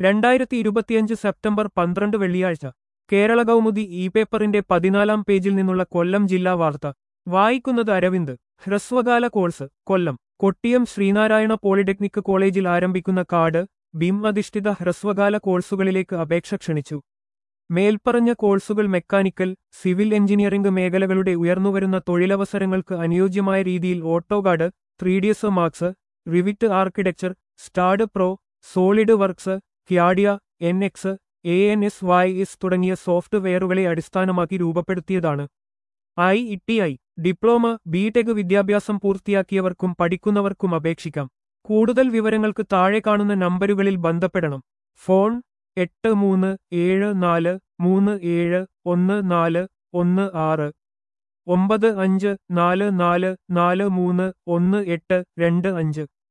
രണ്ടായിരത്തി ഇരുപത്തിയഞ്ച് സെപ്റ്റംബർ പന്ത്രണ്ട് വെള്ളിയാഴ്ച കേരള കൗമുദി ഇ പേപ്പറിന്റെ പതിനാലാം പേജിൽ നിന്നുള്ള കൊല്ലം ജില്ലാ വാർത്ത വായിക്കുന്നത് അരവിന്ദ് ഹ്രസ്വകാല കോഴ്സ് കൊല്ലം കൊട്ടിയം ശ്രീനാരായണ പോളിടെക്നിക് കോളേജിൽ ആരംഭിക്കുന്ന കാർഡ് ബിം അധിഷ്ഠിത ഹ്രസ്വകാല കോഴ്സുകളിലേക്ക് അപേക്ഷ ക്ഷണിച്ചു മേൽപ്പറഞ്ഞ കോഴ്സുകൾ മെക്കാനിക്കൽ സിവിൽ എഞ്ചിനീയറിംഗ് മേഖലകളുടെ ഉയർന്നുവരുന്ന തൊഴിലവസരങ്ങൾക്ക് അനുയോജ്യമായ രീതിയിൽ AutoCAD three D S max Revit architecture STAAD Pro SolidWorks CATIA N X A N S Y S തുടങ്ങിയ സോഫ്റ്റ്വെയറുകളെ അടിസ്ഥാനമാക്കി രൂപപ്പെടുത്തിയതാണ് I E T I diploma BTech വിദ്യാഭ്യാസം പൂർത്തിയാക്കിയവർക്കും പഠിക്കുന്നവർക്കും അപേക്ഷിക്കാം കൂടുതൽ വിവരങ്ങൾക്ക് താഴെ കാണുന്ന നമ്പരുകളിൽ ബന്ധപ്പെടണം ഫോൺ എട്ട് മൂന്ന് ഏഴ് നാല് മൂന്ന് ഏഴ് ഒന്ന് നാല് ഒന്ന് ആറ് ഒമ്പത് അഞ്ച് നാല് നാല് നാല് മൂന്ന് ഒന്ന് എട്ട് രണ്ട് അഞ്ച്